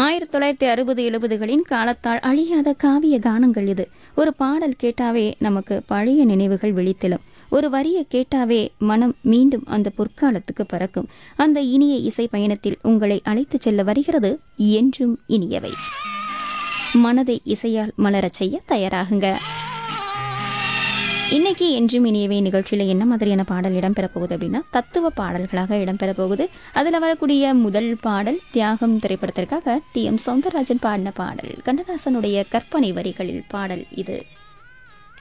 ஆயிரத்தி தொள்ளாயிரத்தி அறுபது எழுபதுகளின் காலத்தால் அழியாத காவிய கானங்கள் இது ஒரு பாடல் கேட்டாவே நமக்கு பழைய நினைவுகள் விழித்தெழும் ஒரு வரியை கேட்டாவே மனம் மீண்டும் அந்த பொற்காலத்துக்கு பறக்கும் அந்த இனிய இசை பயணத்தில் உங்களை அழைத்துச் செல்ல வருகிறது என்றும் இனியவை மனதை இசையால் மலரச் செய்ய தயாராகுங்க இன்னைக்கு என்றும் இனியவை நிகழ்ச்சியில் என்ன மாதிரியான பாடல் இடம்பெற போகுது அப்படின்னா தத்துவ பாடல்களாக இடம்பெற போகுது அதில் வரக்கூடிய முதல் பாடல் தியாகம் திரைப்படத்திற்காக டி எம் சௌந்தரராஜன் பாடின பாடல் கண்ணதாசனுடைய கற்பனை வரிகளில் பாடல் இது